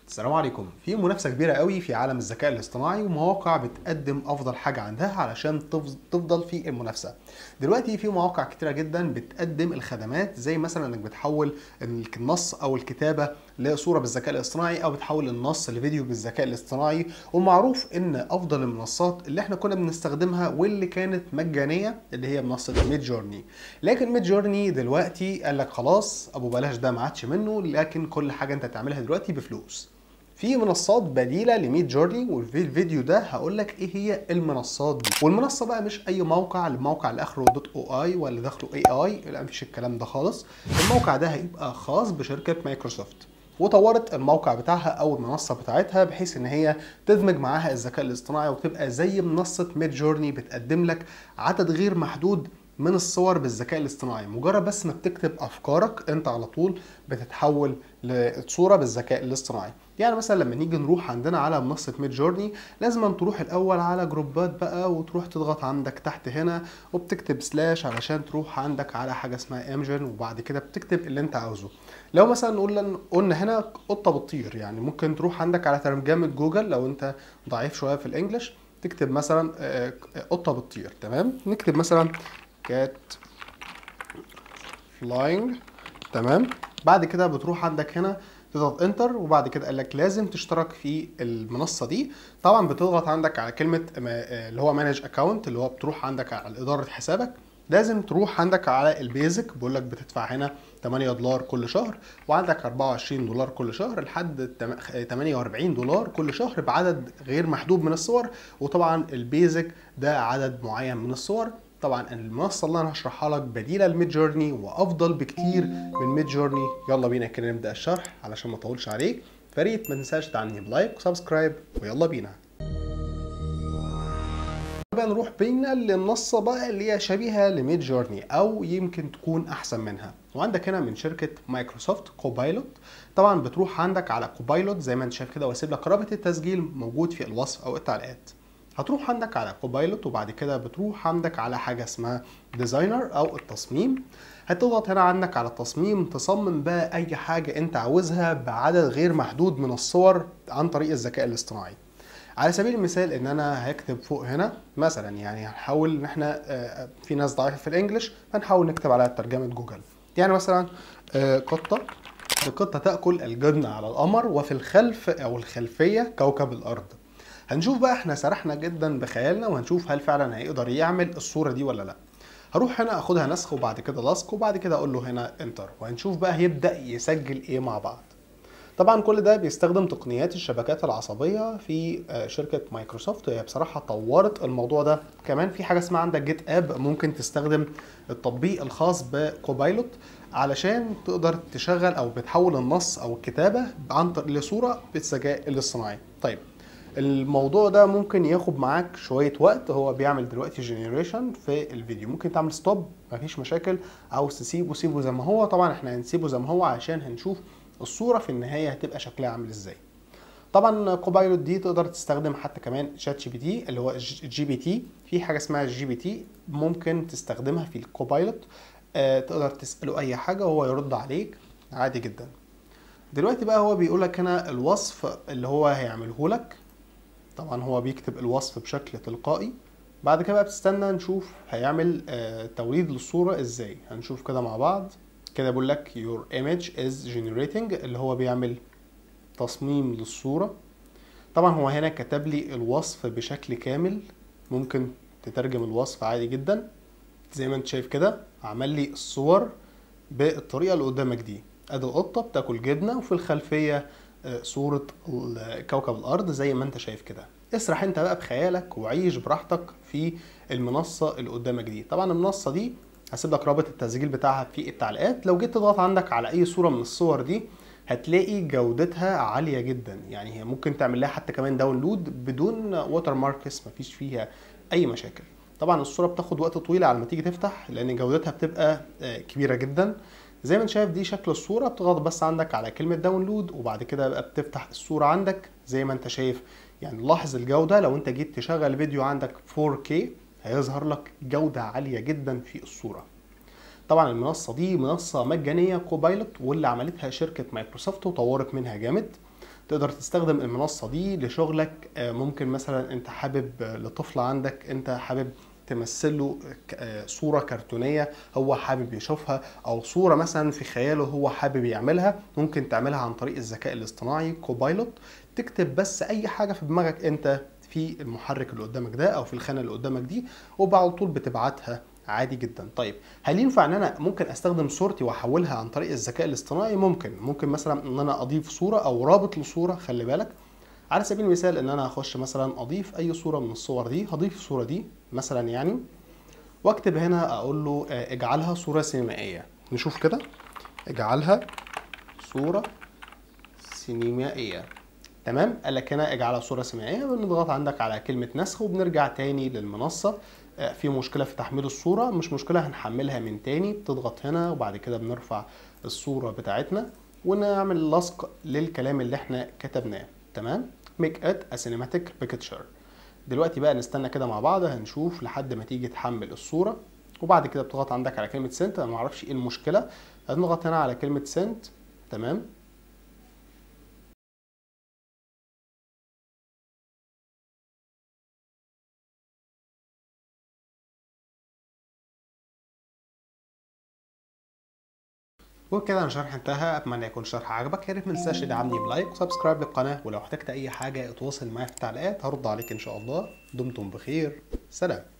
السلام عليكم في منافسة كبيرة قوي في عالم الذكاء الاصطناعي ومواقع بتقدم أفضل حاجة عندها علشان تفض- تفضل في المنافسة دلوقتي في مواقع كتيرة جدا بتقدم الخدمات زي مثلا انك بتحول النص او الكتابة لصورة بالذكاء الاصطناعي او بتحول النص لفيديو بالذكاء الاصطناعي ومعروف ان افضل المنصات اللي احنا كنا بنستخدمها واللي كانت مجانية اللي هي منصة ميد جورني لكن ميد جورني دلوقتي قال لك خلاص ابو بلاش ده ما عادش منه لكن كل حاجة انت تعملها دلوقتي بفلوس في منصات بديله لميد جورني وفي الفيديو ده هقول لك ايه هي المنصات دي والمنصه بقى مش اي موقع الموقع اللي اخره دوت او اي ولا داخله اي اي لا مفيش الكلام ده خالص الموقع ده هيبقى خاص بشركه مايكروسوفت وطورت الموقع بتاعها او المنصه بتاعتها بحيث ان هي تدمج معاها الذكاء الاصطناعي وتبقى زي منصه ميد جورني بتقدم لك عدد غير محدود من الصور بالذكاء الاصطناعي مجرد بس ما بتكتب افكارك انت على طول بتتحول لصوره بالذكاء الاصطناعي يعني مثلا لما نيجي نروح عندنا على منصه ميد جورني لازم تروح الاول على جروبات بقى وتروح تضغط عندك تحت هنا وبتكتب سلاش علشان تروح عندك على حاجه اسمها امجن وبعد كده بتكتب اللي انت عاوزه لو مثلا نقول قلنا هنا قطه بتطير يعني ممكن تروح عندك على ترجمه جوجل لو انت ضعيف شويه في الانجليش تكتب مثلا آه، قطه بتطير تمام نكتب مثلا كات فلاينج تمام بعد كده بتروح عندك هنا تضغط انتر وبعد كده قال لك لازم تشترك في المنصه دي طبعا بتضغط عندك على كلمه ما- اللي هو مانج اكونت اللي هو بتروح عندك على اداره حسابك لازم تروح عندك على البيزك بيقول لك بتدفع هنا 8 دولار كل شهر وعندك 24 دولار كل شهر لحد تم- 48 دولار كل شهر بعدد غير محدود من الصور وطبعا البيزك ده عدد معين من الصور طبعا المنصه اللي انا هشرحها لك بديله لميد جورني وافضل بكتير من ميد جورني يلا بينا كده نبدا الشرح علشان ما اطولش عليك فريت ما تنساش تدعمني بلايك وسبسكرايب ويلا بينا بقى نروح بينا للمنصه بقى اللي هي شبيهه لميد جورني او يمكن تكون احسن منها وعندك هنا من شركه مايكروسوفت كوبايلوت طبعا بتروح عندك على كوبايلوت زي ما انت شايف كده واسيب لك رابط التسجيل موجود في الوصف او التعليقات هتروح عندك على كوبايلوت وبعد كده بتروح عندك على حاجه اسمها ديزاينر او التصميم هتضغط هنا عندك على التصميم تصمم بقى اي حاجه انت عاوزها بعدد غير محدود من الصور عن طريق الذكاء الاصطناعي على سبيل المثال ان انا هكتب فوق هنا مثلا يعني هنحاول ان احنا آه، في ناس ضعيفه في الانجليش هنحاول نكتب على ترجمه جوجل يعني مثلا آه، قطه القطه تاكل الجبن على القمر وفي الخلف او الخلفيه كوكب الارض هنشوف بقى احنا سرحنا جدا بخيالنا وهنشوف هل فعلا هيقدر يعمل الصوره دي ولا لا هروح هنا اخدها نسخ وبعد كده لصق وبعد كده اقول له هنا انتر وهنشوف بقى هيبدا يسجل ايه مع بعض طبعا كل ده بيستخدم تقنيات الشبكات العصبية في آه، شركة مايكروسوفت هي بصراحة طورت الموضوع ده كمان في حاجة اسمها عندك جيت اب ممكن تستخدم التطبيق الخاص بكوبايلوت علشان تقدر تشغل او بتحول النص او الكتابة عن طريق لصورة بالذكاء الاصطناعي طيب الموضوع ده ممكن ياخد معاك شوية وقت هو بيعمل دلوقتي جنريشن في الفيديو ممكن تعمل ستوب مفيش مشاكل عاوز تسيبه سيبه زي ما هو طبعا احنا هنسيبه زي ما هو عشان هنشوف الصورة في النهاية هتبقى شكلها عامل ازاي طبعا كوبايلوت دي تقدر تستخدم حتى كمان شات جي بي تي اللي هو جي بي تي في حاجه اسمها جي بي تي ممكن تستخدمها في الكوبايلوت آه تقدر تساله اي حاجه وهو يرد عليك عادي جدا دلوقتي بقى هو بيقول لك هنا الوصف اللي هو هيعمله لك طبعا هو بيكتب الوصف بشكل تلقائي بعد كده بقى بتستنى نشوف هيعمل آه توليد للصوره ازاي هنشوف كده مع بعض كده بيقول لك your image is generating اللي هو بيعمل تصميم للصورة طبعا هو هنا كتب لي الوصف بشكل كامل ممكن تترجم الوصف عادي جدا زي ما انت شايف كده عمل لي الصور بالطريقة اللي قدامك دي ادي القطة بتاكل جبنة وفي الخلفية آه، صورة ال- كوكب الارض زي ما انت شايف كده اسرح انت بقى بخيالك وعيش براحتك في المنصة اللي قدامك دي طبعا المنصة دي هسيب لك رابط التسجيل بتاعها في التعليقات لو جيت تضغط عندك على اي صورة من الصور دي هتلاقي جودتها عالية جدا يعني هي ممكن تعمل لها حتى كمان داونلود بدون ووتر ماركس مفيش فيها اي مشاكل طبعا الصورة بتاخد وقت طويل على ما تيجي تفتح لان جودتها بتبقى آه، كبيرة جدا زي ما انت شايف دي شكل الصورة بتضغط بس عندك على كلمة داونلود وبعد كده بقى بتفتح الصورة عندك زي ما انت شايف يعني لاحظ الجودة لو انت جيت تشغل فيديو عندك 4K هيظهر لك جودة عالية جدا في الصورة طبعا المنصه دي منصه مجانيه كوبايلوت واللي عملتها شركه مايكروسوفت وطورت منها جامد تقدر تستخدم المنصه دي لشغلك آه، ممكن مثلا انت حابب آه، لطفل عندك انت حابب تمثل له ك- آه، صورة كرتونية هو حابب يشوفها أو صورة مثلا في خياله هو حابب يعملها ممكن تعملها عن طريق الذكاء الاصطناعي كوبايلوت تكتب بس أي حاجة في دماغك أنت في المحرك اللي قدامك ده أو في الخانة اللي قدامك دي وعلى طول بتبعتها عادي جدا طيب هل ينفع ان انا ممكن استخدم صورتي واحولها عن طريق الذكاء الاصطناعي ممكن ممكن مثلا ان انا اضيف صوره او رابط لصوره خلي بالك على سبيل المثال ان انا هخش مثلا اضيف اي صوره من الصور دي هضيف الصوره دي مثلا يعني واكتب هنا اقول له آه، اجعلها صوره سينمائيه نشوف كده اجعلها صوره سينمائيه تمام قال لك هنا اجعلها صوره سينمائيه بنضغط عندك على كلمه نسخ وبنرجع تاني للمنصه آه، في مشكله في تحميل الصوره مش مشكله هنحملها من تاني بتضغط هنا وبعد كده بنرفع الصوره بتاعتنا ونعمل لصق للكلام اللي احنا كتبناه تمام make it a cinematic picture دلوقتي بقى نستنى كده مع بعض هنشوف لحد ما تيجي تحمل الصورة وبعد كده بتضغط عندك على كلمة سنت انا معرفش ايه المشكلة هنضغط هنا على كلمة سنت تمام وبكده انا شرح انتهى اتمنى يكون الشرح عجبك يا ريت ما تنساش تدعمني بلايك وسبسكرايب للقناه ولو احتجت اي حاجه اتواصل معايا في التعليقات هرد عليك ان شاء الله دمتم بخير سلام